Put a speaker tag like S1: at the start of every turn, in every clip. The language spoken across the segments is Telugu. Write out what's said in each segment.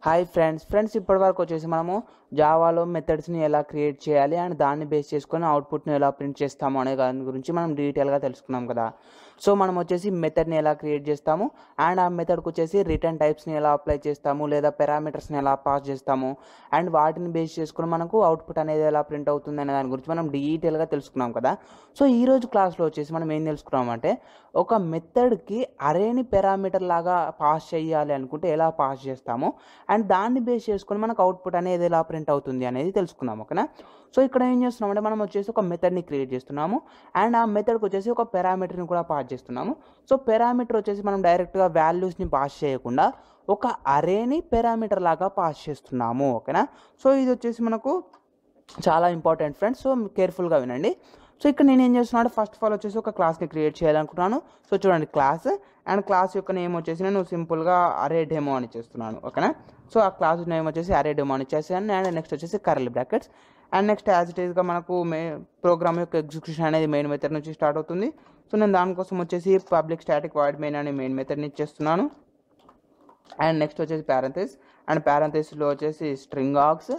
S1: హాయ్ ఫ్రెండ్స్ ఫ్రెండ్స్ ఇప్పటివరకు వచ్చేసి మనము జావాలో మెథడ్స్ని ఎలా క్రియేట్ చేయాలి అండ్ దాన్ని బేస్ చేసుకొని అవుట్పుట్ని ఎలా ప్రింట్ చేస్తాము అనే దాని గురించి మనం డీటెయిల్గా తెలుసుకున్నాం కదా సో మనం వచ్చేసి మెథడ్ని ఎలా క్రియేట్ చేస్తాము అండ్ ఆ మెథడ్కి వచ్చేసి రిటర్న్ టైప్స్ని ఎలా అప్లై చేస్తాము లేదా పారామీటర్స్ని ఎలా పాస్ చేస్తాము అండ్ వాటిని బేస్ చేసుకుని మనకు అవుట్పుట్ అనేది ఎలా ప్రింట్ అవుతుంది అనే దాని గురించి మనం డీటెయిల్గా తెలుసుకున్నాం కదా సో ఈ రోజు క్లాస్లో వచ్చేసి మనం ఏం తెలుసుకున్నాం అంటే ఒక మెథడ్కి అరేని పారామీటర్ లాగా పాస్ చేయాలి అనుకుంటే ఎలా పాస్ చేస్తాము అండ్ దాన్ని బేస్ చేసుకొని మనకు అవుట్పుట్ అనేది ఎలా ప్రింట్ అవుతుంది అనేది తెలుసుకుందాం ఓకేనా సో ఇక్కడ ఏం చేస్తున్నాం అంటే మనం వచ్చేసి ఒక మెథడ్ని క్రియేట్ చేస్తున్నాము అండ్ ఆ మెథడ్కి వచ్చేసి ఒక పారామీటర్ని కూడా పాస్ చేస్తున్నాము సో పారామీటర్ వచ్చేసి మనం డైరెక్ట్గా వాల్యూస్ని పాస్ చేయకుండా ఒక అరేని పారామీటర్ లాగా పాస్ చేస్తున్నాము ఓకేనా సో ఇది వచ్చేసి మనకు చాలా ఇంపార్టెంట్ ఫ్రెండ్స్ సో కేర్ఫుల్గా వినండి సో ఇక్కడ నేను ఏం చేస్తున్నాను ఫస్ట్ ఆఫ్ ఆల్ వచ్చేసి ఒక క్లాస్ని క్రియేట్ చేయాలనుకుంటున్నాను సో చూడండి క్లాస్ అండ్ క్లాస్ యొక్క నేమ్ వచ్చేసి నేను సింపుల్గా అరే డెమో అని చేస్తున్నాను ఓకేనా సో ఆ క్లాస్ నేమ్ వచ్చేసి అరే డెమో అని చేసాను అండ్ నెక్స్ట్ వచ్చేసి curly brackets and next as it ఈస్గా మనకు మే ప్రోగ్రామ్ యొక్క ఎగ్జిక్యూషన్ అనేది మెయిన్ మెథడ్ నుంచి స్టార్ట్ అవుతుంది సో నేను దానికోసం వచ్చేసి పబ్లిక్ స్టాటిక్ వాయిడ్ మెయిన్ అనే మెయిన్ మెథడ్ని ఇచ్చేస్తున్నాను అండ్ నెక్స్ట్ వచ్చేసి ప్యారంథిస్ అండ్ ప్యారంథిస్లో వచ్చేసి స్ట్రింగ్ ఆక్స్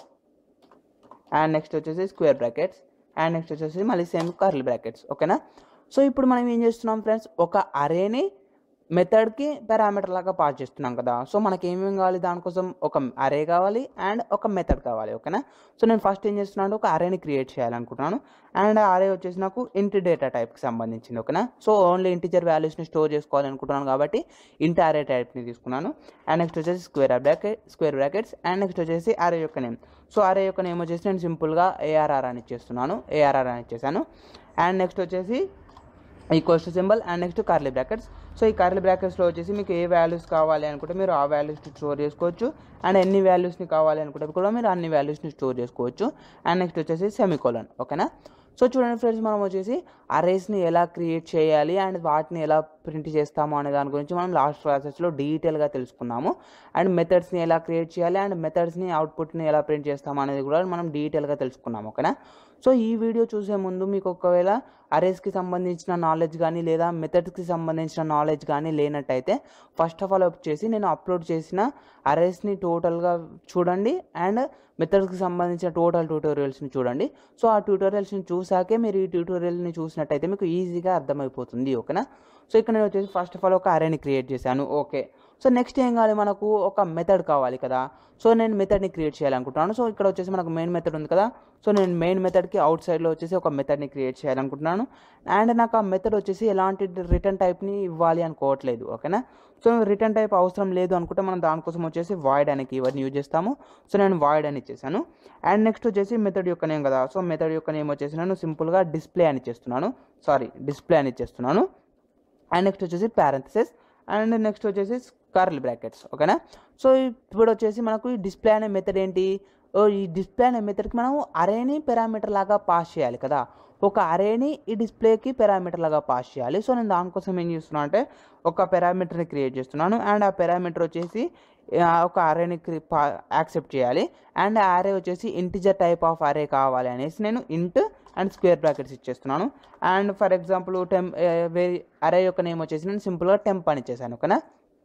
S1: అండ్ నెక్స్ట్ వచ్చేసి స్క్వేర్ బ్రాకెట్స్ అండ్ నెక్స్ట్ వచ్చేసి మళ్ళీ సేమ్ కర్ల్ బ్రాకెట్స్ ఓకేనా సో ఇప్పుడు మనం ఏం చేస్తున్నాం ఫ్రెండ్స్ ఒక అరేని మెథడ్కి పారామీటర్ లాగా పాస్ చేస్తున్నాం కదా సో మనకి ఏమేమి కావాలి దానికోసం ఒక అరే కావాలి అండ్ ఒక మెథడ్ కావాలి ఓకేనా సో నేను ఫస్ట్ ఏం చేస్తున్నాను ఒక అరేని క్రియేట్ చేయాలనుకుంటున్నాను అండ్ అరే వచ్చేసి నాకు ఇంట్ డేటా టైప్కి సంబంధించింది ఓకేనా సో ఓన్లీ ఇంటిజర్ వాల్యూస్ని స్టోర్ చేసుకోవాలనుకుంటున్నాను కాబట్టి ఇంట్ అరే టైప్ని తీసుకున్నాను అండ్ నెక్స్ట్ వచ్చేసి square bracket square brackets and next వచ్చేసి అరే యొక్క నేమ్ సో అరే యొక్క నేమ్ వచ్చేసి నేను సింపుల్గా ఏఆర్ఆర్ అని ఇచ్చేస్తున్నాను ఏఆర్ఆర్ అని ఇచ్చేసాను అండ్ నెక్స్ట్ వచ్చేసి equals to symbol and next curly brackets so ఈ కర్లీ బ్రాకెట్స్లో వచ్చేసి మీకు ఏ వాల్యూస్ కావాలి అనుకుంటే మీరు ఆ వాల్యూస్ని స్టోర్ చేసుకోవచ్చు అండ్ ఎన్ని వాల్యూస్ని కావాలి అనుకుంటే కూడా మీరు అన్ని వాల్యూస్ని స్టోర్ చేసుకోవచ్చు అండ్ నెక్స్ట్ వచ్చేసి సెమికోలన్ ఓకేనా సో చూడండి ఫ్రెండ్స్ మనం వచ్చేసి అరేస్ని ఎలా క్రియేట్ చేయాలి అండ్ వాటిని ఎలా ప్రింట్ చేస్తాము అనే దాని గురించి మనం లాస్ట్ ప్రాసెస్లో డీటెయిల్గా తెలుసుకున్నాము అండ్ మెథడ్స్ని ఎలా క్రియేట్ చేయాలి అండ్ మెథడ్స్ని అవుట్పుట్ని ఎలా ప్రింట్ చేస్తాము అనేది కూడా మనం డీటెయిల్గా తెలుసుకున్నాము ఓకేనా సో ఈ వీడియో చూసే ముందు మీకు ఒకవేళ అరేస్కి సంబంధించిన నాలెడ్జ్ కానీ లేదా మెథడ్స్కి సంబంధించిన నాలెడ్జ్ కానీ లేనట్టయితే ఫస్ట్ ఆఫ్ ఆల్ వచ్చేసి నేను అప్లోడ్ చేసిన అరేస్ని టోటల్గా చూడండి అండ్ మెథడ్స్కి సంబంధించిన టోటల్ ట్యూటోరియల్స్ని చూడండి సో ఆ ట్యూటోరియల్స్ని చూసాకే మీరు ఈ ట్యూటోరియల్ని చూసినట్టయితే మీకు ఈజీగా అర్థమైపోతుంది ఓకేనా సో ఇక్కడ నేను వచ్చేసి ఫస్ట్ ఆఫ్ ఆల్ ఒక అరేని క్రియేట్ చేశాను ఓకే సో నెక్స్ట్ ఏం కావాలి మనకు ఒక మెథడ్ కావాలి కదా సో నేను మెథడ్ని క్రియేట్ చేయాలనుకుంటున్నాను సో ఇక్కడ వచ్చేసి మనకు మెయిన్ మెథడ్ ఉంది కదా సో నేను మెయిన్ మెథడ్కి అవుట్ సైడ్లో వచ్చేసి ఒక మెథడ్ని క్రియేట్ చేయాలనుకుంటున్నాను అండ్ నాకు ఆ మెథడ్ వచ్చేసి ఎలాంటి రిటర్న్ టైప్ని ఇవ్వాలి అనుకోవట్లేదు ఓకేనా సో రిటర్న్ టైప్ అవసరం లేదు అనుకుంటే మనం దానికోసం వచ్చేసి వాయిడ్ అనే కీవర్డ్ని యూజ్ చేస్తాము సో నేను వాయిడ్ అని ఇచ్చేసాను అండ్ నెక్స్ట్ వచ్చేసి మెథడ్ యొక్క నేమ్ కదా సో మెథడ్ యొక్క నేమ్ వచ్చేసి నేను సింపుల్గా డిస్ప్లే అని ఇచ్చేస్తున్నాను సారీ డిస్ప్లే అని ఇచ్చేస్తున్నాను అండ్ నెక్స్ట్ వచ్చేసి ప్యారెంథసిస్ అండ్ నెక్స్ట్ వచ్చేసి కర్ల్ బ్రాకెట్స్ ఓకేనా సో ఇప్పుడు వచ్చేసి మనకు ఈ డిస్ప్లే అనే మెథడ్ ఏంటి ఓ ఈ డిస్ప్లే అనే మెథడ్కి మనం అరేని పారామీటర్ లాగా పాస్ చేయాలి కదా ఒక అరేని ఈ డిస్ప్లేకి పారామీటర్ లాగా పాస్ చేయాలి సో నేను దానికోసం ఏం చేస్తున్నాను అంటే ఒక పారామీటర్ని క్రియేట్ చేస్తున్నాను అండ్ ఆ పారామీటర్ వచ్చేసి ఆ, ఒక అరేని యాక్సెప్ట్ చేయాలి అండ్ ఆ అరే వచ్చేసి ఇంటిజర్ టైప్ ఆఫ్ అరే కావాలి అనేసి నేను ఇంట్ అండ్ స్క్వేర్ బ్రాకెట్స్ ఇచ్చేస్తున్నాను అండ్ ఫర్ ఎగ్జాంపుల్ టెంప్ వేరే అరే యొక్క నేమ్ వచ్చేసి నేను సింపుల్గా టెంప్ అని ఇచ్చేసాను ఓకేనా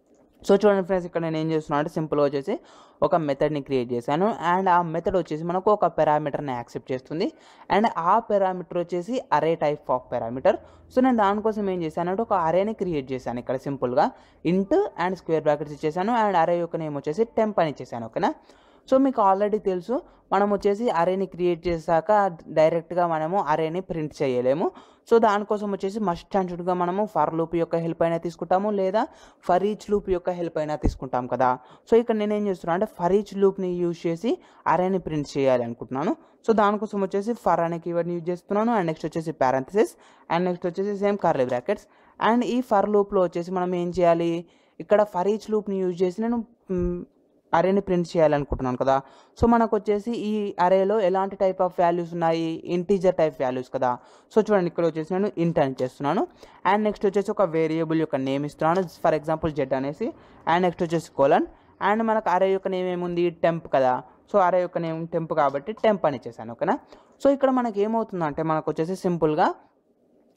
S1: సో చూడండి ఫ్రెండ్స్ ఇక్కడ నేను ఏం చేస్తున్నాను అంటే సింపుల్గా వచ్చేసి ఒక మెథడ్ని క్రియేట్ చేశాను అండ్ ఆ మెథడ్ వచ్చేసి మనకు ఒక పారామీటర్ని యాక్సెప్ట్ చేస్తుంది అండ్ ఆ పారామీటర్ వచ్చేసి array type of parameter so నేను దానికోసం ఏం చేశాను అంటే ఒక అరేని క్రియేట్ చేశాను ఇక్కడ సింపుల్గా ఇంట్ అండ్ స్క్వేర్ బ్రాకెట్స్ ఇచ్చేసాను అండ్ అరే యొక్క నేమ్ వచ్చేసి టెంప్ అని ఇచ్చేసాను ఓకేనా సో మీకు ఆల్రెడీ తెలుసు మనం వచ్చేసి అరేని క్రియేట్ చేశాక డైరెక్ట్గా మనము అరేని ప్రింట్ చేయలేము సో దానికోసం వచ్చేసి మస్ట్ అండ్ షుడ్గా మనము ఫర్ లూప్ యొక్క హెల్ప్ అయినా తీసుకుంటాము లేదా ఫర్ ఈచ్ లూప్ యొక్క హెల్ప్ అయినా తీసుకుంటాం కదా సో ఇక్కడ నేను ఏం చేస్తున్నాను అంటే ఫర్ ఈచ్ లూప్ని యూజ్ చేసి అరేని ప్రింట్ చేయాలి అనుకుంటున్నాను సో దానికోసం వచ్చేసి ఫర్ అనే కీవర్డ్ని యూజ్ చేస్తున్నాను అండ్ నెక్స్ట్ వచ్చేసి పారంథసిస్ అండ్ నెక్స్ట్ వచ్చేసి సేమ్ కర్లీ బ్రాకెట్స్ అండ్ ఈ ఫర్ లూప్లో వచ్చేసి మనం ఏం చేయాలి ఇక్కడ ఫర్ ఈచ్ లూప్ని యూజ్ చేసి నేను మ్, అరేని ప్రింట్ చేయాలనుకుంటున్నాను కదా సో మనకు వచ్చేసి ఈ అరేలో ఎలాంటి టైప్ ఆఫ్ వాల్యూస్ ఉన్నాయి ఇంటీజర్ టైప్ వాల్యూస్ కదా సో చూడండి ఇక్కడ వచ్చేసి నేను ఇంట్ అని చేస్తున్నాను అండ్ నెక్స్ట్ వచ్చేసి ఒక వేరియబుల్ యొక్క నేమ్ ఇస్తున్నాను ఫర్ ఎగ్జాంపుల్ జెడ్ అనేసి అండ్ నెక్స్ట్ వచ్చేసి కోలన్ అండ్ మనకు అరే యొక్క నేమ్ ఏముంది టెంప్ కదా సో అరే యొక్క నేమ్ టెంప్ కాబట్టి టెంప్ అని ఇచ్చేసాను ఓకేనా సో ఇక్కడ మనకి ఏమవుతుందంటే మనకు వచ్చేసి సింపుల్గా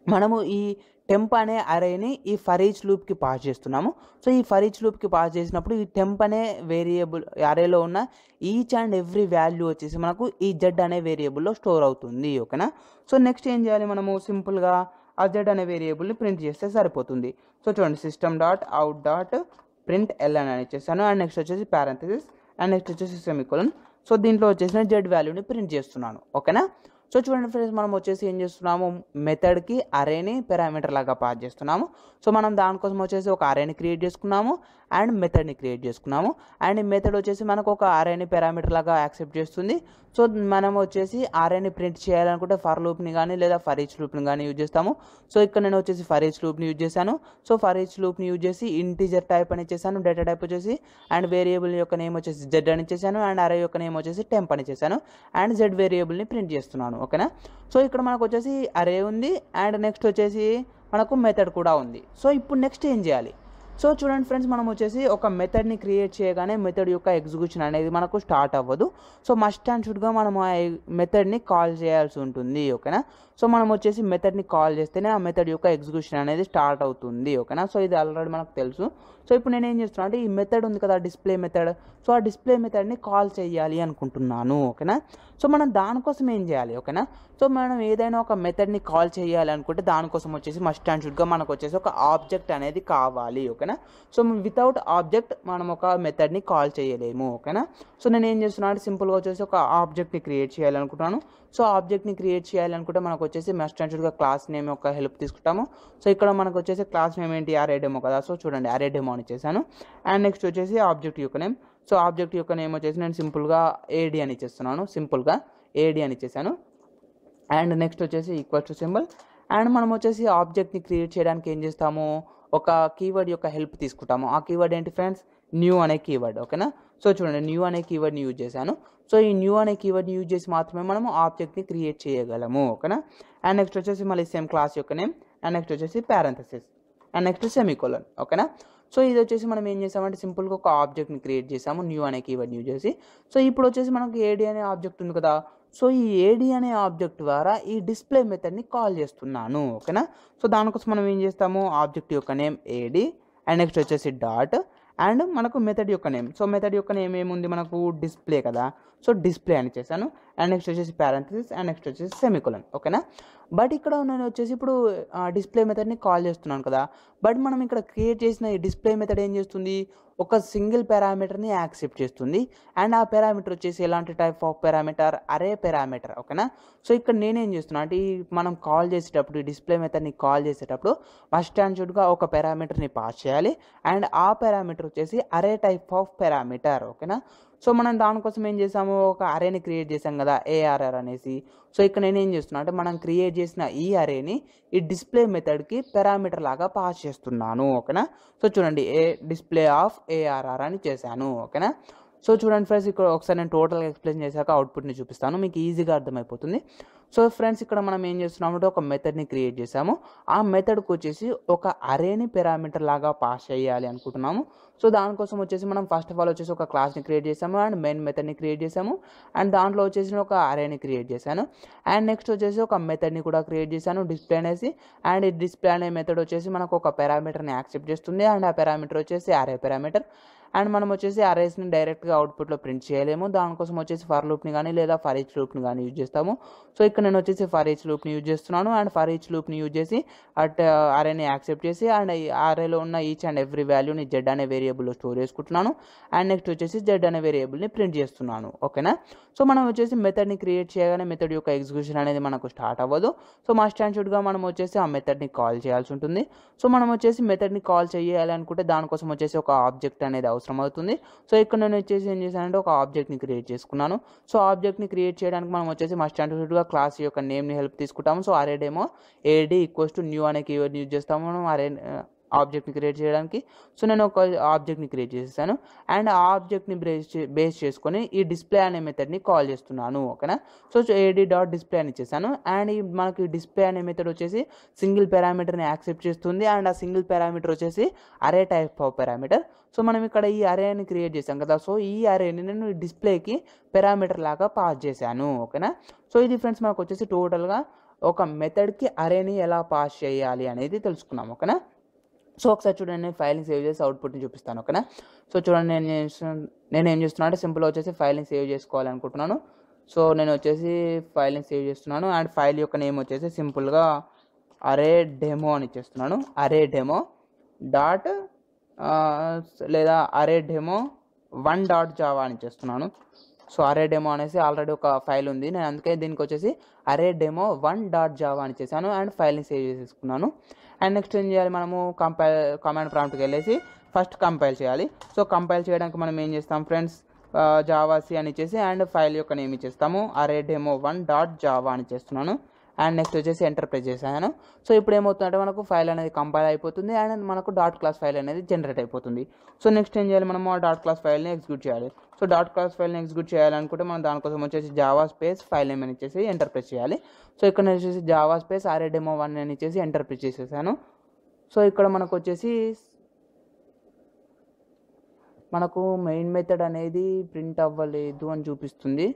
S1: మనము ఈ టెంప్ అనే అరేని ఈ ఫర్ ఈచ్ లూప్కి పాస్ చేస్తున్నాము సో ఈ ఫర్ ఈచ్ లూప్కి పాస్ చేసినప్పుడు ఈ టెంప్ అనే వేరియబుల్ అరేలో ఉన్న ఈచ్ అండ్ ఎవ్రీ వాల్యూ వచ్చేసి మనకు ఈ జెడ్ అనే వేరియబుల్లో స్టోర్ అవుతుంది ఓకేనా సో నెక్స్ట్ ఏం చేయాలి మనము సింపుల్గా ఆ జెడ్ అనే వేరియబుల్ని ప్రింట్ చేస్తే సరిపోతుంది సో చూడండి system dot out dot print L అని ఇచ్చేసాను అండ్ నెక్స్ట్ వచ్చేసి పారంథసిస్ అండ్ నెక్స్ట్ వచ్చేసి సెమికోలన్ సో దీంట్లో వచ్చేసిన జెడ్ వాల్యూని ప్రింట్ చేస్తున్నాను ఓకేనా సో చూడండి ఫ్రెండ్స్ మనం వచ్చేసి ఏం చేస్తున్నాము మెథడ్కి అరేని పారామీటర్ లాగా పాస్ చేస్తున్నాము సో మనం దానికోసం వచ్చేసి ఒక అరేని క్రియేట్ చేసుకున్నాము అండ్ మెథడ్ని క్రియేట్ చేసుకున్నాము అండ్ ఈ మెథడ్ వచ్చేసి మనకు ఒక అరేని పారామీటర్ లాగా యాక్సెప్ట్ చేస్తుంది సో మనం వచ్చేసి అరేని ప్రింట్ చేయాలనుకుంటే ఫర్ లూప్ని కానీ లేదా ఫర్ ఈచ్ లూప్ని కానీ యూజ్ చేస్తాము సో ఇక్కడ నేను వచ్చేసి ఫర్ ఈచ్ లూప్ని యూజ్ చేశాను సో ఫర్ ఈచ్ లూప్ని యూజ్ చేసి ఇంటీజర్ టైప్ అని ఇచ్చేసాను డేటా టైప్ వచ్చేసి అండ్ వేరియబుల్ యొక్క నేమ్ వచ్చేసి జెడ్ అని ఇచ్చేసాను అండ్ అరే యొక్క నేమ్ వచ్చేసి టెంప్ అని ఇచ్చేసాను అండ్ జెడ్ వేరియబుల్ని ప్రింట్ చేస్తున్నాను ఓకేనా సో ఇక్కడ మనకు వచ్చేసి అరే ఉంది అండ్ నెక్స్ట్ వచ్చేసి మనకు మెథడ్ కూడా ఉంది సో ఇప్పుడు నెక్స్ట్ ఏం చేయాలి సో చూడండి ఫ్రెండ్స్ మనం వచ్చేసి ఒక మెథడ్ని క్రియేట్ చేయగానే మెథడ్ యొక్క ఎగ్జిక్యూషన్ అనేది మనకు స్టార్ట్ అవ్వదు సో మస్ట్ అండ్ షుడ్గా మనం ఆ మెథడ్ని కాల్ చేయాల్సి ఉంటుంది ఓకేనా సో మనం వచ్చేసి మెథడ్ని కాల్ చేస్తేనే ఆ మెథడ్ యొక్క ఎగ్జిక్యూషన్ అనేది స్టార్ట్ అవుతుంది ఓకేనా సో ఇది ఆల్రెడీ మనకు తెలుసు సో ఇప్పుడు నేను ఏం చేస్తున్నాను అంటే ఈ మెథడ్ ఉంది కదా డిస్ప్లే మెథడ్ సో ఆ డిస్ప్లే మెథడ్ని కాల్ చేయాలి అనుకుంటున్నాను ఓకేనా సో మనం దానికోసం ఏం చేయాలి ఓకేనా సో మనం ఏదైనా ఒక మెథడ్ని కాల్ చేయాలి అనుకుంటే దానికోసం వచ్చేసి మస్ట్ అండ్ షుడ్గా మనకు వచ్చేసి ఒక ఆబ్జెక్ట్ అనేది కావాలి ఓకేనా సో వితౌట్ ఆబ్జెక్ట్ మనం ఒక మెథడ్ని కాల్ చేయలేము ఓకేనా సో నేను ఏం చేస్తున్నాను అంటే సింపుల్గా వచ్చేసి ఒక ఆబ్జెక్ట్ని క్రియేట్ చేయాలనుకుంటున్నాను సో ఆబ్జెక్ట్ని క్రియేట్ చేయాలనుకుంటే మనకు వచ్చేసి మస్ట్ అండ్ షుడ్గా క్లాస్ నేమ్ యొక్క హెల్ప్ తీసుకుంటాము సో ఇక్కడ మనకు వచ్చేసి క్లాస్ నేమ్ ఏంటి అరే డెమో కదా సో చూడండి అరే డెమో అని ఇచ్చేసాను అండ్ నెక్స్ట్ వచ్చేసి ఆబ్జెక్ట్ యొక్క నేమ్ సో ఆబ్జెక్ట్ యొక్క నేమ్ వచ్చేసి నేను సింపుల్గా ఏడి అని ఇచ్చేస్తున్నాను సింపుల్గా ఏడి అని ఇచ్చేసాను అండ్ నెక్స్ట్ వచ్చేసి ఈక్వల్ టు సింబల్ అండ్ మనం వచ్చేసి ఆబ్జెక్ట్ని క్రియేట్ చేయడానికి ఏం చేస్తాము ఒక కీవర్డ్ యొక్క హెల్ప్ తీసుకుంటాము ఆ కీవర్డ్ ఏంటి ఫ్రెండ్స్ న్యూ అనే కీవర్డ్ ఓకేనా సో చూడండి న్యూ అనే కీవర్డ్ని యూజ్ చేశాను సో ఈ న్యూ అనే కీవర్డ్ని యూజ్ చేసి మాత్రమే మనము ఆబ్జెక్ట్ని క్రియేట్ చేయగలము ఓకేనా అండ్ నెక్స్ట్ వచ్చేసి మళ్ళీ సేమ్ క్లాస్ యొక్క నేమ్ అండ్ నెక్స్ట్ వచ్చేసి పారంథసిస్ అండ్ నెక్స్ట్ సెమికోలన్ ఓకేనా సో ఇది వచ్చేసి మనం ఏం చేసామంటే సింపుల్గా ఒక ఆబ్జెక్ట్ని క్రియేట్ చేసాము న్యూ అనే కీవర్డ్ యూజ్ చేసి సో ఇప్పుడు వచ్చేసి మనకు ఏడి అనే ఆబ్జెక్ట్ ఉంది కదా సో ఈ ఏడి అనే ఆబ్జెక్ట్ ద్వారా ఈ డిస్ప్లే మెథడ్ని కాల్ చేస్తున్నాను ఓకేనా సో దానికోసం మనం ఏం చేస్తాము ఆబ్జెక్ట్ యొక్క నేమ్ ఏడి అండ్ నెక్స్ట్ వచ్చేసి డాట్ అండ్ మనకు మెథడ్ యొక్క నేమ్ సో మెథడ్ యొక్క నేమ్ ఏముంది మనకు డిస్ప్లే కదా సో డిస్ప్లే అని చేశాను అండ్ నెక్స్ట్ వచ్చేసి పారంథసిస్ అండ్ నెక్స్ట్ వచ్చేసి సెమికోలన్ ఓకేనా బట్ ఇక్కడ నేను వచ్చేసి ఇప్పుడు డిస్ప్లే మెథడ్ని కాల్ చేస్తున్నాను కదా బట్ మనం ఇక్కడ క్రియేట్ చేసిన ఈ డిస్ప్లే మెథడ్ ఏం చేస్తుంది ఒక సింగిల్ పారామీటర్ని యాక్సెప్ట్ చేస్తుంది అండ్ ఆ పారామీటర్ వచ్చేసి ఎలాంటి type of parameter array parameter ఓకేనా సో ఇక్కడ నేనేం చేస్తున్నా అంటే ఈ మనం కాల్ చేసేటప్పుడు ఈ డిస్ప్లే మెథడ్ని కాల్ చేసేటప్పుడు ఫస్ట్ అండ్ షుడ్గా ఒక పారామీటర్ని పాస్ చేయాలి అండ్ ఆ పారామీటర్ వచ్చేసి అరే టైప్ ఆఫ్ పారామీటర్ ఓకేనా సో మనం దానికోసం ఏం చేసాము ఒక అరేని క్రియేట్ చేసాం కదా ఏఆర్ఆర్ అనేసి సో ఇక్కడ నేను ఏం చేస్తున్నా అంటే మనం క్రియేట్ చేసిన ఈ అరేని ఈ డిస్ప్లే మెథడ్కి పారామీటర్ లాగా పాస్ చేస్తున్నాను ఓకేనా సో చూడండి ఏ డిస్ప్లే ఆఫ్ ఏఆర్ఆర్ అని చేశాను ఓకేనా సో చూడండి ఫ్రెండ్స్ ఇక్కడ ఒకసారి నేను టోటల్గా ఎక్స్ప్లెయిన్ చేశాక అవుట్పుట్ని చూపిస్తాను మీకు ఈజీగా అర్థమైపోతుంది సో ఫ్రెండ్స్ ఇక్కడ మనం ఏం చేస్తున్నామంటే ఒక మెథడ్ని క్రియేట్ చేసాము ఆ మెథడ్కి వచ్చేసి ఒక అరేని పారామీటర్ లాగా పాస్ చేయాలి అనుకుంటున్నాము సో దానికోసం వచ్చేసి మనం ఫస్ట్ ఆఫ్ ఆల్ వచ్చేసి ఒక క్లాస్ని క్రియేట్ చేసాము అండ్ మెయిన్ మెథడ్ని క్రియేట్ చేసాము అండ్ దాంట్లో వచ్చేసి ఒక అరేని క్రియేట్ చేశాను అండ్ నెక్స్ట్ వచ్చేసి ఒక మెథడ్ని కూడా క్రియేట్ చేశాను డిస్ప్లే అనేసి అండ్ ఈ డిస్ప్లే అనే మెథడ్ వచ్చేసి మనకు ఒక పారామీటర్ని యాక్సెప్ట్ చేస్తుంది అండ్ ఆ పారామీటర్ వచ్చేసి అరే పారామీటర్ అండ్ మనం వచ్చేసి అరేస్ని డైరెక్ట్గా అవుట్పుట్లో ప్రింట్ చేయలేము దానికోసం వచ్చేసి ఫర్ లూప్ని కానీ లేదా ఫర్ ఈచ్ లూప్ని కానీ యూజ్ చేస్తాము సో ఇక్కడ నేను వచ్చేసి ఫర్ ఈచ్ లూప్ని యూజ్ చేస్తున్నాను అండ్ ఫర్ ఈచ్ లూప్ని యూజ్ చేసి అట్ అరేని యాక్సెప్ట్ చేసి అండ్ అరేలో ఉన్న ఈచ్ అండ్ ఎవ్రీ వాల్యూని జెడ్ అనే వేరియబుల్లో స్టోర్ చేసుకుంటున్నాను అండ్ నెక్స్ట్ వచ్చేసి జెడ్ అనే వేరియబుల్ని ప్రింట్ చేస్తున్నాను ఓకేనా సో మనం వచ్చేసి మెథడ్ని క్రియేట్ చేయగానే మెథడ్ యొక్క ఎగ్జిక్యూషన్ అనేది మనకు స్టార్ట్ అవ్వదు సో మస్ట్ అండ్ షుడ్గా మనం వచ్చేసి ఆ మెథడ్ని కాల్ చేయాల్సి ఉంటుంది సో మనం వచ్చేసి మెథడ్ని కాల్ చేయాలి అనుకుంటే దానికోసం వచ్చేసి ఒక ఆబ్జెక్ట్ అనేది అవసరం అవుతుంది సో ఇక్కడ నేను వచ్చేసి ఏం చేశానంటే ఒక ఆబ్జెక్ట్ని క్రియేట్ చేసుకున్నాను సో ఆబ్జెక్ట్ని క్రియేట్ చేయడానికి మనం వచ్చేసి మస్ట్ అండ్ షుడ్గా క్లాస్ యొక్క నేమ్ని హెల్ప్ తీసుకుంటాము so array demo AD equals to new అనే కీవర్డ్ యూజ్ చేస్తాము మనం అరే ఆబ్జెక్ట్ని క్రియేట్ చేయడానికి సో నేను ఒక ఆబ్జెక్ట్ని క్రియేట్ చేసేసాను అండ్ ఆ ఆబ్జెక్ట్ని బేస్ బేస్ చేసుకొని ఈ డిస్ప్లే అనే మెథడ్ని కాల్ చేస్తున్నాను ఓకేనా సో ఏడి డాట్ డిస్ప్లే అని ఇచ్చేసాను అండ్ ఈ మనకి డిస్ప్లే అనే మెథడ్ వచ్చేసి సింగిల్ పారామీటర్ని యాక్సెప్ట్ చేస్తుంది అండ్ ఆ సింగిల్ పారామీటర్ వచ్చేసి array type of parameter so మనం ఇక్కడ ఈ అరేని క్రియేట్ చేసాం కదా సో ఈ అరేని నేను డిస్ప్లేకి పారామీటర్ లాగా పాస్ చేశాను ఓకేనా సో ఇది ఫ్రెండ్స్ మనకు వచ్చేసి టోటల్గా ఒక మెథడ్కి అరేని ఎలా పాస్ చేయాలి అనేది తెలుసుకున్నాం ఓకేనా సో ఒకసారి చూడండి నేను ఫైల్ని సేవ్ చేసి అవుట్పుట్ని చూపిస్తాను ఓకేనా సో చూడండి నేను ఏం చేస్తున్నా- నేను ఏం చేస్తున్నా అంటే సింపుల్ వచ్చేసి ఫైల్ని సేవ్ చేసుకోవాలనుకుంటున్నాను సో నేను వచ్చేసి ఫైల్ని సేవ్ చేస్తున్నాను అండ్ ఫైల్ యొక్క నేమ్ వచ్చేసి సింపుల్గా అరే డెమో అని ఇచ్చేస్తున్నాను అరే డెమో డాట్ లేదా అరే డెమో వన్ డాట్ జావా అని ఇచ్చేస్తున్నాను సో అరే డెమో అనేసి ఆల్రెడీ ఒక ఫైల్ ఉంది నేను అందుకే దీనికి వచ్చేసి అరే డెమో వన్ డాట్ జావా అని చేశాను అండ్ ఫైల్ని సేవ్ చేసేసుకున్నాను అండ్ నెక్స్ట్ ఏం చేయాలి మనము కంపైల్ కమాండ్ ప్రాంప్ట్కి వెళ్ళేసి ఫస్ట్ కంపైల్ చేయాలి సో కంపైల్ చేయడానికి మనం ఏం చేస్తాం ఫ్రెండ్స్ జావాసి అని ఇచ్చేసి అండ్ ఫైల్ యొక్క నేమ్ ఇచ్చేస్తాము అరే డెమో వన్ డాట్ జావా అని చేస్తున్నాను అండ్ నెక్స్ట్ వచ్చేసి ఎంటర్ ప్రెస్ చేశాను సో ఇప్పుడు ఏమవుతుందంటే మనకు ఫైల్ అనేది కంపైల్ అయిపోతుంది అండ్ మనకు డాట్ క్లాస్ ఫైల్ అనేది జనరేట్ అయిపోతుంది సో నెక్స్ట్ ఏం చేయాలి మనము ఆ డాట్ క్లాస్ ఫైల్ని ఎగ్జిక్యూట్ చేయాలి సో డాట్ క్లాస్ ఫైల్ని ఎగ్జిక్యూట్ చేయాలనుకుంటే మనం దానికోసం వచ్చేసి జావా స్పేస్ ఫైల్ నేమ్ అని ఇచ్చేసి ఎంటర్ ప్రెస్ చేయాలి సో ఇక్కడ నేను వచ్చేసి Java space array demo one అని ఇచ్చేసి ఎంటర్ ప్రెస్ చేసేసాను సో ఇక్కడ మనకు వచ్చేసి మనకు మెయిన్ మెథడ్ అనేది ప్రింట్ అవ్వలేదు అని చూపిస్తుంది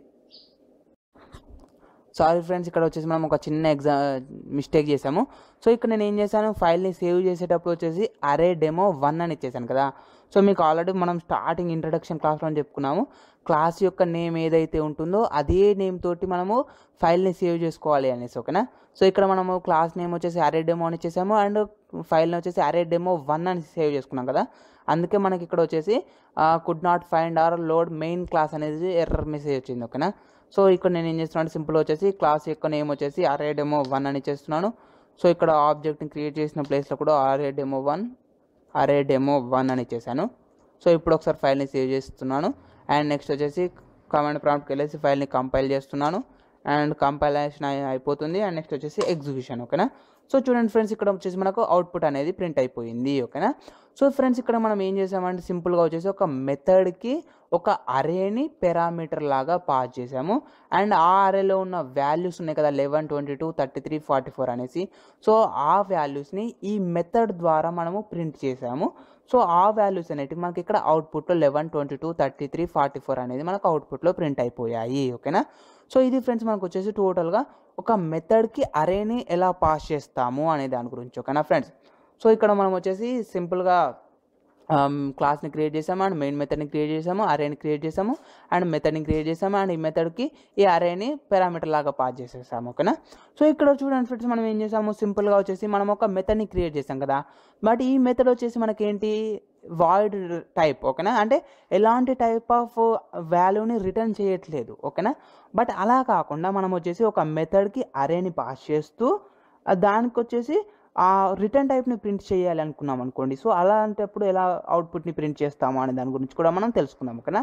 S1: సారీ ఫ్రెండ్స్ ఇక్కడ వచ్చేసి మనం ఒక చిన్న ఎగ్జా మిస్టేక్ చేసాము సో ఇక్కడ నేను ఏం చేశాను ఫైల్ని సేవ్ చేసేటప్పుడు వచ్చేసి అరే డెమో వన్ అని ఇచ్చేసాను కదా సో మీకు ఆల్రెడీ మనం స్టార్టింగ్ ఇంట్రడక్షన్ క్లాస్లో చెప్పుకున్నాము క్లాస్ యొక్క నేమ్ ఏదైతే ఉంటుందో అదే నేమ్ తోటి మనము ఫైల్ని సేవ్ చేసుకోవాలి అనేసి ఓకేనా సో ఇక్కడ మనము క్లాస్ నేమ్ వచ్చేసి అరే డెమో అని ఇచ్చేసాము అండ్ ఫైల్ని వచ్చేసి అరే డెమో వన్ అని సేవ్ చేసుకున్నాం కదా అందుకే మనకి ఇక్కడ వచ్చేసి could not find or load main class అనేది ఎర్రర్ మెసేజ్ వచ్చింది ఓకేనా సో ఇక్కడ నేను ఏం చేస్తున్నాను సింపుల్ వచ్చేసి క్లాస్ యొక్క నేమ్ వచ్చేసి అరే డెమో వన్ అని చేస్తున్నాను సో ఇక్కడ ఆబ్జెక్ట్ని క్రియేట్ చేసిన ప్లేస్లో కూడా array demo one array demo one అని ఇచ్చేసాను సో ఇప్పుడు ఒకసారి ఫైల్ని సేవ్ చేస్తున్నాను అండ్ నెక్స్ట్ వచ్చేసి కమాండ్ ప్రాంప్ట్కి వెళ్ళేసి ఫైల్ని కంపైల్ చేస్తున్నాను అండ్ కంపైలేషన్ అయిపోతుంది అండ్ నెక్స్ట్ వచ్చేసి ఎగ్జిక్యూషన్ ఓకేనా సో చూడండి ఫ్రెండ్స్ ఇక్కడ వచ్చేసి మనకు అవుట్పుట్ అనేది ప్రింట్ అయిపోయింది ఓకేనా సో ఫ్రెండ్స్ ఇక్కడ మనం ఏం చేసామంటే సింపుల్గా వచ్చేసి ఒక మెథడ్కి ఒక అరేని పెరామీటర్ లాగా పాస్ చేసాము అండ్ ఆ అరేలో ఉన్న వాల్యూస్ ఉన్నాయి కదా eleven twenty two thirty three forty four అనేసి సో ఆ వాల్యూస్ని ఈ మెథడ్ ద్వారా మనము ప్రింట్ చేసాము సో ఆ వాల్యూస్ అనేటివి మనకి ఇక్కడ అవుట్పుట్లో eleven twenty two thirty three forty four అనేది మనకు అవుట్పుట్లో ప్రింట్ అయిపోయాయి ఓకేనా సో ఇది ఫ్రెండ్స్ మనకు వచ్చేసి టోటల్గా ఒక మెథడ్కి అరేని ఎలా పాస్ చేస్తాము అనే దాని గురించి ఓకేనా ఫ్రెండ్స్ సో ఇక్కడ మనం వచ్చేసి సింపుల్గా క్లాస్ని క్రియేట్ చేసాము అండ్ మెయిన్ మెథడ్ని క్రియేట్ చేసాము అరేని క్రియేట్ చేసాము అండ్ మెథడ్ని క్రియేట్ చేసాము అండ్ ఈ మెథడ్కి ఈ అరేని పారామీటర్ లాగా పాస్ చేసేసాము ఓకేనా సో ఇక్కడ చూడండి ఫ్రెండ్స్ మనం ఏం చేసాము సింపుల్గా వచ్చేసి మనం ఒక మెథడ్ని క్రియేట్ చేసాం కదా బట్ ఈ మెథడ్ వచ్చేసి మనకేంటి వాయిడ్ టైప్ ఓకేనా అంటే ఎలాంటి టైప్ ఆఫ్ వాల్యూని రిటర్న్ చేయట్లేదు ఓకేనా బట్ అలా కాకుండా మనం వచ్చేసి ఒక మెథడ్కి అరేని పాస్ చేస్తూ ఆ దానికి వచ్చేసి ఆ రిటర్న్ టైప్ని ప్రింట్ చేయాలి అనుకున్నాం అనుకోండి సో అలాంటప్పుడు ఎలా అవుట్పుట్ని ప్రింట్ చేస్తాము అనే దాని గురించి కూడా మనం తెలుసుకుందాం ఓకేనా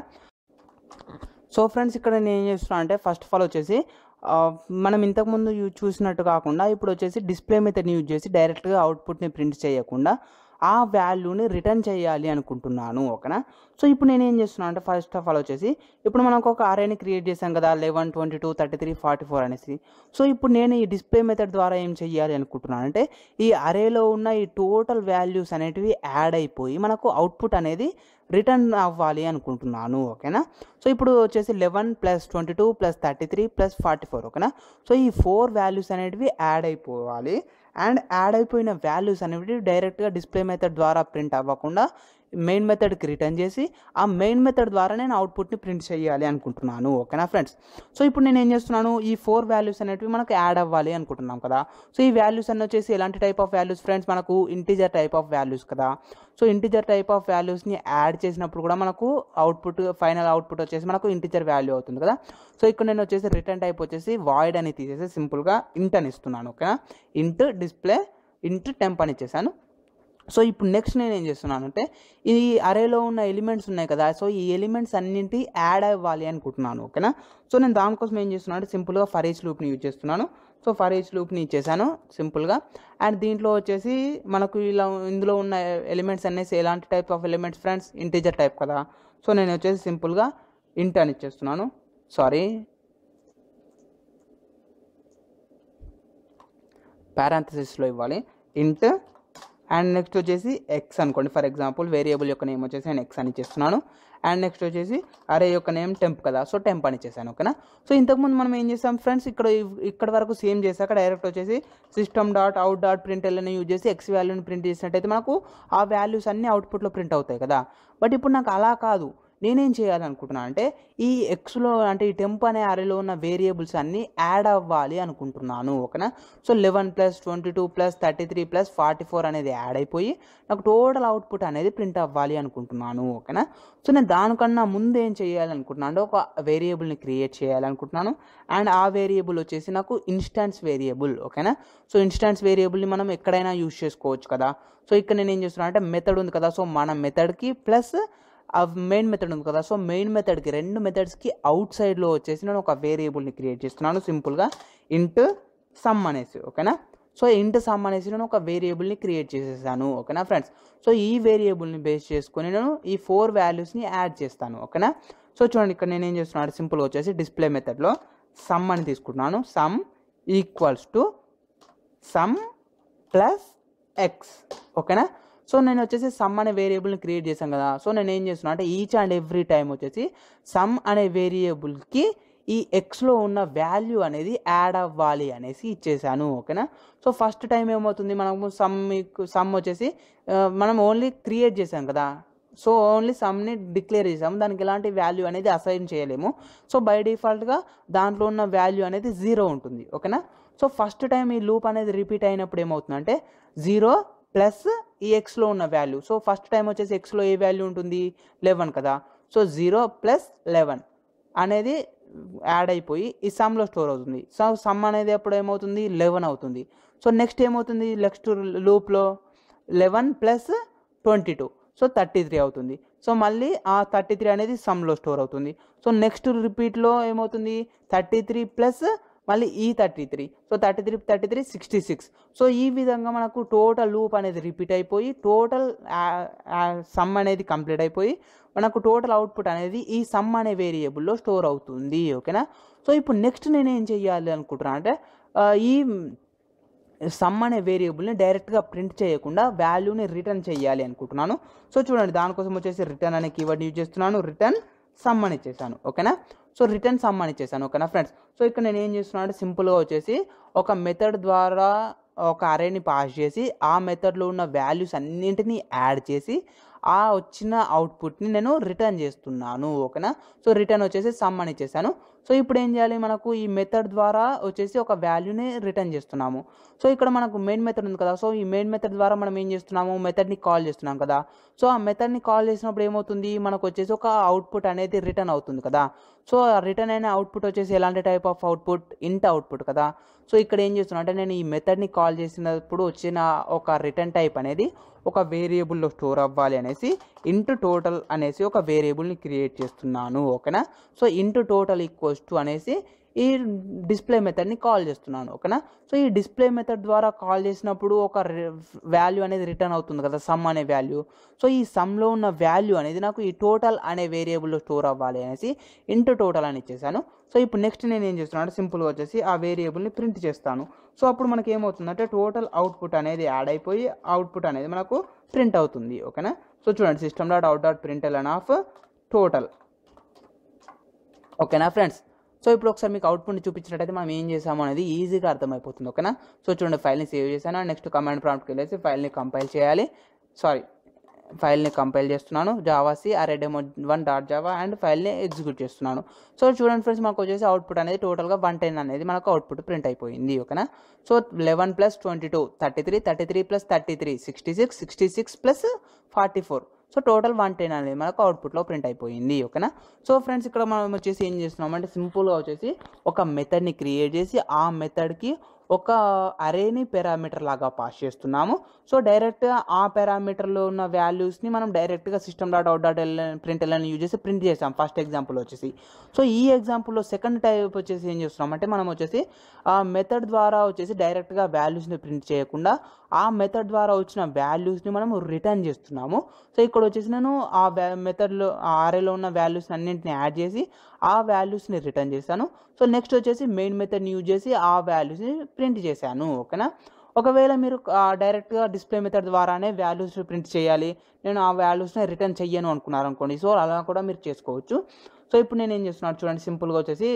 S1: సో ఫ్రెండ్స్ ఇక్కడ నేను ఏం చేస్తున్నా అంటే ఫస్ట్ ఆఫ్ ఆల్ వచ్చేసి ఆ, మనం ఇంతకుముందు యూ చూసినట్టు కాకుండా ఇప్పుడు వచ్చేసి డిస్ప్లే మెథడ్ని యూజ్ చేసి డైరెక్ట్గా అవుట్పుట్ని ప్రింట్ చేయకుండా ఆ వాల్యూని రిటర్న్ చేయాలి అనుకుంటున్నాను ఓకేనా సో ఇప్పుడు నేను ఏం చేస్తున్నాను అంటే ఫస్ట్ ఆఫ్ ఆల్ వచ్చేసి ఇప్పుడు మనకు ఒక అరేని క్రియేట్ చేశాం కదా eleven twenty two thirty three forty four అనేసి సో ఇప్పుడు నేను ఈ డిస్ప్లే మెథడ్ ద్వారా ఏం చెయ్యాలి అనుకుంటున్నాను అంటే ఈ అరేలో ఉన్న ఈ టోటల్ వాల్యూస్ అనేటివి యాడ్ అయిపోయి మనకు అవుట్పుట్ అనేది రిటర్న్ అవ్వాలి అనుకుంటున్నాను ఓకేనా సో ఇప్పుడు వచ్చేసి eleven plus twenty two plus thirty three plus forty four ఓకేనా సో ఈ ఫోర్ వాల్యూస్ అనేటివి యాడ్ అయిపోవాలి అండ్ యాడ్ అయిపోయిన వాల్యూస్ అనేవి డైరెక్ట్గా డిస్ప్లే మెథడ్ ద్వారా ప్రింట్ అవ్వకుండా మెయిన్ మెథడ్కి రిటర్న్ చేసి ఆ మెయిన్ మెథడ్ ద్వారా నేను అవుట్పుట్ని ప్రింట్ చేయాలి అనుకుంటున్నాను ఓకేనా ఫ్రెండ్స్ సో ఇప్పుడు నేను ఏం చేస్తున్నాను ఈ ఫోర్ వాల్యూస్ అనేటివి మనకు యాడ్ అవ్వాలి అనుకుంటున్నాం కదా సో ఈ వాల్యూస్ అన్ని వచ్చేసి ఎలాంటి టైప్ ఆఫ్ వాల్యూస్ ఫ్రెండ్స్ మనకు ఇంటీజర్ టైప్ ఆఫ్ వాల్యూస్ కదా సో ఇంటీజర్ టైప్ ఆఫ్ వాల్యూస్ని యాడ్ చేసినప్పుడు కూడా మనకు అవుట్పుట్ ఫైనల్ అవుట్పుట్ వచ్చేసి మనకు ఇంటీజర్ వాల్యూ అవుతుంది కదా సో ఇక్కడ నేను వచ్చేసి రిటర్న్ టైప్ వచ్చేసి వాయిడ్ అని తీసేసి సింపుల్గా ఇంట్ అని ఇస్తున్నాను ఓకేనా ఇంట్ డిస్ప్లే ఇంట్ టెంప్ అని ఇచ్చేసాను సో ఇప్పుడు నెక్స్ట్ నేను ఏం చేస్తున్నానంటే ఈ అరేలో ఉన్న ఎలిమెంట్స్ ఉన్నాయి కదా సో ఈ ఎలిమెంట్స్ అన్నింటి యాడ్ అవ్వాలి అనుకుంటున్నాను ఓకేనా సో నేను దానికోసం ఏం చేస్తున్నాను అంటే సింపుల్గా ఫర్ ఈచ్ లూప్ని యూజ్ చేస్తున్నాను సో ఫర్ ఈచ్ లూప్ని ఇచ్చేసాను సింపుల్గా అండ్ దీంట్లో వచ్చేసి మనకు ఇలా ఇందులో ఉన్న ఎలిమెంట్స్ అనేసి ఎలాంటి type of elements friends integer type కదా సో నేను వచ్చేసి సింపుల్గా ఇంట్ అని ఇచ్చేస్తున్నాను సారీ పారాంథసిస్లో ఇవ్వాలి ఇంట్ అండ్ నెక్స్ట్ వచ్చేసి ఎక్స్ అనుకోండి ఫర్ ఎగ్జాంపుల్ వేరియబుల్ యొక్క నేమ్ వచ్చేసి నేను ఎక్స్ అని ఇచ్చేస్తున్నాను అండ్ నెక్స్ట్ వచ్చేసి అరే యొక్క నేమ్ టెంప్ కదా సో టెంప్ అని ఇచ్చేసాను ఓకేనా సో ఇంతకుముందు మనం ఏం చేసాం ఫ్రెండ్స్ ఇక్కడ ఇక్కడ వరకు సేమ్ చేశాక డైరెక్ట్ వచ్చేసి system dot out dot print ఎల్ని యూజ్ చేసి ఎక్స్ వాల్యూని ప్రింట్ చేసినట్టయితే మనకు ఆ వాల్యూస్ అన్ని అవుట్పుట్లో ప్రింట్ అవుతాయి కదా బట్ ఇప్పుడు నాకు అలా కాదు నేనేం చేయాలనుకుంటున్నాను అంటే ఈ ఎక్స్లో అంటే ఈ టెంప్ అనే అరేలో ఉన్న వేరియబుల్స్ అన్నీ యాడ్ అవ్వాలి అనుకుంటున్నాను ఓకేనా so eleven plus twenty two plus thirty three plus forty four అనేది యాడ్ అయిపోయి నాకు టోటల్ అవుట్పుట్ అనేది ప్రింట్ అవ్వాలి అనుకుంటున్నాను ఓకేనా సో నేను దానికన్నా ముందు ఏం చేయాలనుకుంటున్నాను అంటే ఒక వేరియబుల్ని క్రియేట్ చేయాలనుకుంటున్నాను అండ్ ఆ వేరియబుల్ వచ్చేసి నాకు ఇన్స్టాన్స్ వేరియబుల్ ఓకేనా సో ఇన్స్టాన్స్ వేరియబుల్ని మనం ఎక్కడైనా యూజ్ చేసుకోవచ్చు కదా సో ఇక్కడ నేను ఏం చేస్తున్నాను అంటే మెథడ్ ఉంది కదా సో మన మెథడ్కి ప్లస్ ఆ మెయిన్ మెథడ్ ఉంది కదా సో మెయిన్ మెథడ్కి రెండు మెథడ్స్కి అవుట్ సైడ్లో వచ్చేసి నేను ఒక వేరియబుల్ని క్రియేట్ చేస్తున్నాను సింపుల్గా ఇంట్ సమ్ అనేసి ఓకేనా సో ఇంట్ సమ్ అనేసి నేను ఒక వేరియబుల్ని క్రియేట్ చేసేసాను ఓకేనా ఫ్రెండ్స్ సో ఈ వేరియబుల్ని బేస్ చేసుకొని నేను ఈ ఫోర్ వాల్యూస్ని యాడ్ చేస్తాను ఓకేనా సో చూడండి ఇక్కడ నేను ఏం చేస్తున్నాను సింపుల్గా వచ్చేసి డిస్ప్లే మెథడ్లో సమ్ అని తీసుకుంటున్నాను sum equals to sum plus X ఓకేనా సో నేను వచ్చేసి సమ్ అనే వేరియబుల్ని క్రియేట్ చేశాను కదా సో నేను ఏం చేస్తున్నా అంటే ఈచ్ అండ్ ఎవ్రీ టైం వచ్చేసి సమ్ అనే వేరియబుల్కి ఈ ఎక్స్లో ఉన్న వాల్యూ అనేది యాడ్ అవ్వాలి అనేసి ఇచ్చేసాను ఓకేనా సో ఫస్ట్ టైం ఏమవుతుంది మనము సమ్ సమ్ వచ్చేసి ఆ, మనం ఓన్లీ క్రియేట్ చేసాం కదా సో ఓన్లీ సమ్ని డిక్లేర్ చేసాము దానికి ఎలాంటి వాల్యూ అనేది అసైన్ చేయలేము సో బై డిఫాల్ట్గా దాంట్లో ఉన్న వాల్యూ అనేది జీరో ఉంటుంది ఓకేనా సో ఫస్ట్ టైం ఈ లూప్ అనేది రిపీట్ అయినప్పుడు ఏమవుతుందంటే జీరో ప్లస్ ఈ ఎక్స్లో ఉన్న వాల్యూ సో ఫస్ట్ టైం వచ్చేసి ఎక్స్లో ఏ వాల్యూ ఉంటుంది లెవెన్ కదా సో జీరో ప్లస్ లెవెన్ అనేది యాడ్ అయిపోయి ఈ సమ్లో స్టోర్ అవుతుంది సో సమ్ అనేది అప్పుడు ఏమవుతుంది లెవెన్ అవుతుంది సో నెక్స్ట్ ఏమవుతుంది నెక్స్ట్ లూప్లో eleven plus twenty two so thirty three అవుతుంది సో మళ్ళీ ఆ థర్టీ త్రీ అనేది సమ్లో స్టోర్ అవుతుంది సో నెక్స్ట్ రిపీట్లో ఏమవుతుంది థర్టీ త్రీ ప్లస్ మళ్ళీ ఈ thirty three so thirty three thirty three sixty six so ఈ విధంగా మనకు టోటల్ లూప్ అనేది రిపీట్ అయిపోయి టోటల్ సమ్ అనేది కంప్లీట్ అయిపోయి మనకు టోటల్ అవుట్పుట్ అనేది ఈ సమ్ అనే వేరియబుల్లో స్టోర్ అవుతుంది ఓకేనా సో ఇప్పుడు నెక్స్ట్ నేను ఏం చెయ్యాలి అనుకుంటున్నాను అంటే ఆ, ఈ సమ్ అనే వేరియబుల్ని డైరెక్ట్గా ప్రింట్ చేయకుండా వాల్యూని రిటర్న్ చేయాలి అనుకుంటున్నాను సో చూడండి దానికోసం వచ్చేసి రిటర్న్ అనే కీవర్డ్ యూజ్ చేస్తున్నాను రిటర్న్ సమ్ అని ఇచ్చేసాను ఓకేనా సో రిటర్న్ సమ్ అని ఇచ్చేసాను ఓకేనా ఫ్రెండ్స్ సో ఇక్కడ నేను ఏం చేస్తున్నాను అంటే సింపుల్గా వచ్చేసి ఒక మెథడ్ ద్వారా ఒక అరేని పాస్ చేసి ఆ మెథడ్లో ఉన్న వాల్యూస్ అన్నింటినీ యాడ్ చేసి ఆ వచ్చిన అవుట్పుట్ని నేను రిటర్న్ చేస్తున్నాను ఓకేనా సో రిటర్న్ వచ్చేసి సమ్ అని ఇచ్చేసాను సో ఇప్పుడు ఏం చేయాలి మనకు ఈ మెథడ్ ద్వారా వచ్చేసి ఒక వాల్యూని రిటర్న్ చేస్తున్నాము సో ఇక్కడ మనకు మెయిన్ మెథడ్ ఉంది కదా సో ఈ మెయిన్ మెథడ్ ద్వారా మనం ఏం చేస్తున్నాము మెథడ్ని కాల్ చేస్తున్నాం కదా సో ఆ మెథడ్ని కాల్ చేసినప్పుడు ఏమవుతుంది మనకు వచ్చేసి ఒక అవుట్పుట్ అనేది రిటర్న్ అవుతుంది కదా సో ఆ రిటర్న్ అయిన అవుట్పుట్ వచ్చేసి ఎలాంటి type of output int output కదా సో ఇక్కడ ఏం చేస్తున్నా అంటే నేను ఈ మెథడ్ని కాల్ చేసినప్పుడు వచ్చిన ఒక రిటర్న్ టైప్ అనేది ఒక వేరియబుల్లో స్టోర్ అవ్వాలి అనేసి ఇంటూ టోటల్ అనేసి ఒక వేరియబుల్ని క్రియేట్ చేస్తున్నాను ఓకేనా so int total equals to అనేసి ఈ డిస్ప్లే మెథడ్ని కాల్ చేస్తున్నాను ఓకేనా సో ఈ డిస్ప్లే మెథడ్ ద్వారా కాల్ చేసినప్పుడు ఒక వాల్యూ అనేది రిటర్న్ అవుతుంది కదా సమ్ అనే వాల్యూ సో ఈ సమ్లో ఉన్న వాల్యూ అనేది నాకు ఈ టోటల్ అనే వేరియబుల్లో స్టోర్ అవ్వాలి అనేసి ఇంటూ టోటల్ అని ఇచ్చేసాను సో ఇప్పుడు నెక్స్ట్ నేను ఏం చేస్తున్నాను అంటే సింపుల్గా వచ్చేసి ఆ వేరియబుల్ని ప్రింట్ చేస్తాను సో అప్పుడు మనకి ఏమవుతుందంటే టోటల్ అవుట్పుట్ అనేది యాడ్ అయిపోయి అవుట్పుట్ అనేది మనకు ప్రింట్ అవుతుంది ఓకేనా సో చూడండి system dot out dot print println of total ఓకేనా ఫ్రెండ్స్ సో ఇప్పుడు ఒకసారి మీకు అవుట్పుట్ని చూపించినట్టయితే మనం ఏం చేసాము అనేది ఈజీగా అర్థమైపోతుంది ఓకేనా సో చూడండి ఫైల్ని సేవ్ చేశాను నెక్స్ట్ కమాండ్ ప్రాంప్ట్కి వెళ్ళేసి ఫైల్ని కంపైల్ చేయాలి సారీ ఫైల్ని కంపైల్ చేస్తున్నాను javac array demo one dot java and ఫైల్ని ఎగ్జిక్యూట్ చేస్తున్నాను సో చూడండి ఫ్రెండ్స్ మనకు వచ్చేసి అవుట్పుట్ అనేది టోటల్గా వన్ టెన్ అనేది మనకు అవుట్పుట్ ప్రింట్ అయిపోయింది ఓకేనా so eleven plus twenty two thirty three thirty three plus thirty three sixty six sixty six plus forty four so total one ten అనేది మనకు అవుట్పుట్లో ప్రింట్ అయిపోయింది ఓకేనా సో ఫ్రెండ్స్ ఇక్కడ మనం వచ్చేసి ఏం చేస్తున్నాం అంటే సింపుల్గా వచ్చేసి ఒక మెథడ్ని క్రియేట్ చేసి ఆ మెథడ్కి ఒక అరేని పారామీటర్ లాగా పాస్ చేస్తున్నాము సో డైరెక్ట్గా ఆ పారామీటర్లో ఉన్న వాల్యూస్ని మనం డైరెక్ట్గా system dot out dot L println use చేసి ప్రింట్ చేసాం ఫస్ట్ ఎగ్జాంపుల్ వచ్చేసి సో ఈ ఎగ్జాంపుల్లో సెకండ్ టైప్ వచ్చేసి ఏం చేస్తున్నాం అంటే మనం వచ్చేసి ఆ మెథడ్ ద్వారా వచ్చేసి డైరెక్ట్గా వాల్యూస్ని ప్రింట్ చేయకుండా ఆ మెథడ్ ద్వారా వచ్చిన వాల్యూస్ని మనం రిటర్న్ చేస్తున్నాము సో ఇక్కడ వచ్చేసి నేను ఆ మెథడ్లో ఆ ఆరేలో ఉన్న వాల్యూస్ని అన్నింటిని యాడ్ చేసి ఆ వాల్యూస్ని రిటర్న్ చేశాను సో నెక్స్ట్ వచ్చేసి మెయిన్ మెథడ్ని యూజ్ చేసి ఆ వాల్యూస్ని ప్రింట్ చేశాను ఓకేనా ఒకవేళ మీరు డైరెక్ట్గా డిస్ప్లే మెథడ్ ద్వారానే వాల్యూస్ ప్రింట్ చేయాలి నేను ఆ వాల్యూస్ని రిటర్న్ చెయ్యను అనుకున్నారు అనుకోండి సో అలా కూడా మీరు చేసుకోవచ్చు సో ఇప్పుడు నేను ఏం చేస్తున్నాను చూడండి సింపుల్గా వచ్చేసి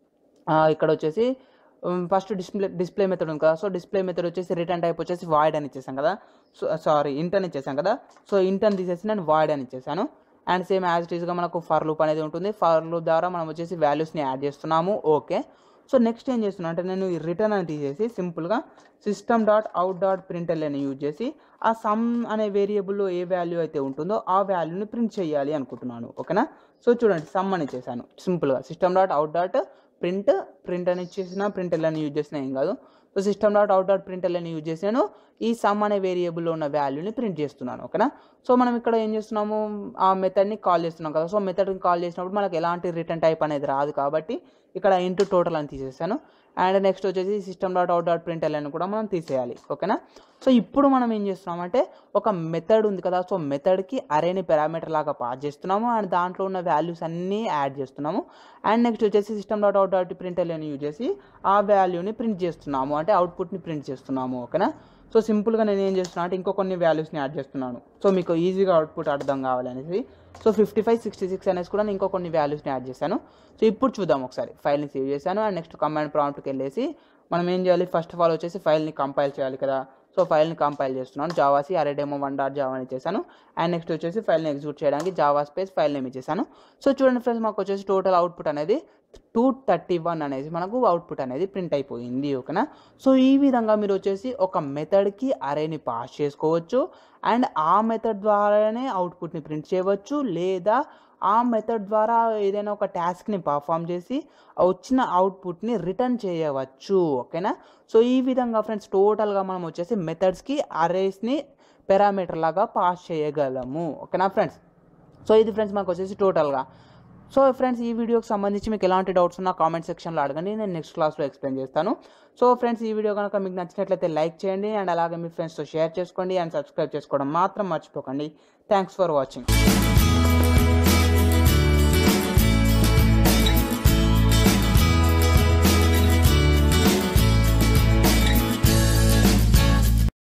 S1: ఆ, ఇక్కడ వచ్చేసి ఫస్ట్ డిస్ప్లే డిస్ప్లే మెథడ్ ఉంది కదా సో డిస్ప్లే మెథడ్ వచ్చేసి రిటర్న్ టైప్ వచ్చేసి వాయిడ్ అని ఇచ్చేసాం కదా సో సారీ ఇంటర్న్ ఇచ్చేసాం కదా సో ఇంటర్న్ తీసేసి నేను వాయిడ్ అని ఇచ్చేసాను అండ్ సేమ్ యాజ్ ఇట్ ఈస్గా మనకు ఫర్ లూప్ అనేది ఉంటుంది ఫర్ లూప్ ద్వారా మనం వచ్చేసి వాల్యూస్ని యాడ్ చేస్తున్నాము ఓకే సో నెక్స్ట్ ఏం చేస్తున్నా అంటే నేను ఈ రిటర్న్ అని తీసేసి సింపుల్గా system dot out dot println అని యూజ్ చేసి ఆ సమ్ అనే వేరియబుల్లో ఏ వాల్యూ అయితే ఉంటుందో ఆ వాల్యూని ప్రింట్ చేయాలి అనుకుంటున్నాను ఓకేనా సో చూడండి సమ్ అని ఇచ్చేసాను సింపుల్గా system dot out dot print print అని ఇచ్చేసిన ప్రింటల్ అని యూజ్ చేసిన ఏం కాదు so system dot out dot println అని యూజ్ చేసాను ఈ సమ్ అనే వేరియబుల్లో ఉన్న వాల్యూని ప్రింట్ చేస్తున్నాను ఓకేనా సో మనం ఇక్కడ ఏం చేస్తున్నాము ఆ మెథడ్ని కాల్ చేస్తున్నాం కదా సో మెథడ్ని కాల్ చేసినప్పుడు మనకి ఎలాంటి రిటర్న్ టైప్ అనేది రాదు కాబట్టి ఇక్కడ ఇంటూ టోటల్ అని తీసేసాను అండ్ నెక్స్ట్ వచ్చేసి system dot out dot print అని కూడా మనం తీసేయాలి ఓకేనా సో ఇప్పుడు మనం ఏం చేస్తున్నామంటే ఒక మెథడ్ ఉంది కదా సో మెథడ్కి అరేని పారామీటర్ లాగా పాస్ చేస్తున్నాము అండ్ దాంట్లో ఉన్న వాల్యూస్ అన్నీ యాడ్ చేస్తున్నాము అండ్ నెక్స్ట్ వచ్చేసి system dot out dot print అని యూజ్ చేసి ఆ వాల్యూని ప్రింట్ చేస్తున్నాము అంటే అవుట్పుట్ని ప్రింట్ చేస్తున్నాము ఓకేనా సో సింపుల్గా నేను ఏం చేస్తున్నా అంటే ఇంకో కొన్ని వాల్యూస్ని యాడ్ చేస్తున్నాను సో మీకు ఈజీగా అవుట్పుట్ అర్థం కావాలనేసి so fifty five sixty six అనేసి కూడా నేను ఇంకో కొన్ని వాల్యూస్ని యాడ్ చేశాను సో ఇప్పుడు చూద్దాం ఒకసారి ఫైల్ని సేవ్ చేశాను అండ్ నెక్స్ట్ కమాండ్ ప్రాంప్ట్కి వెళ్ళేసి మనం ఏం చేయాలి ఫస్ట్ ఆఫ్ ఆల్ వచ్చేసి ఫైల్ని కంపైల్ చేయాలి కదా సో ఫైల్ని కంపైల్ చేస్తున్నాను javac array demo one dot Java అని చేశాను అండ్ నెక్స్ట్ వచ్చేసి ఫైల్ని ఎగ్జిక్యూట్ చేయడానికి జావా స్పేస్ ఫైల్ నేమ్ ఇచ్చేసాను సో చూడండి ఫ్రెండ్స్ మాకు వచ్చేసి టోటల్ అవుట్పుట్ అనేది టూ థర్టీ వన్ అనేది మనకు అవుట్పుట్ అనేది ప్రింట్ అయిపోయింది ఓకేనా సో ఈ విధంగా మీరు వచ్చేసి ఒక మెథడ్కి అరేని పాస్ చేసుకోవచ్చు అండ్ ఆ మెథడ్ ద్వారానే అవుట్పుట్ని ప్రింట్ చేయవచ్చు లేదా ఆ మెథడ్ ద్వారా ఏదైనా ఒక టాస్క్ని పర్ఫామ్ చేసి వచ్చిన అవుట్పుట్ని రిటర్న్ చేయవచ్చు ఓకేనా సో ఈ విధంగా ఫ్రెండ్స్ టోటల్గా మనం వచ్చేసి మెథడ్స్కి అరేస్ని పారామీటర్ లాగా పాస్ చేయగలము ఓకేనా ఫ్రెండ్స్ సో ఇది ఫ్రెండ్స్ మనకు వచ్చేసి టోటల్గా సో ఫ్రెండ్స్ ఈ వీడియోకి సంబంధించి మీకు ఎలాంటి డౌట్స్ ఉన్నా కామెంట్ సెక్షన్లో అడగండి నేను నెక్స్ట్ క్లాస్లో ఎక్స్ప్లెయిన్ చేస్తాను సో ఫ్రెండ్స్ ఈ వీడియో కనుక మీకు నచ్చినట్లయితే లైక్ చేయండి అండ్ అలాగే మీ ఫ్రెండ్స్తో షేర్ చేసుకోండి అండ్ సబ్స్క్రైబ్ చేసుకోవడం మాత్రం మర్చిపోకండి థ్యాంక్స్ ఫర్ వాచింగ్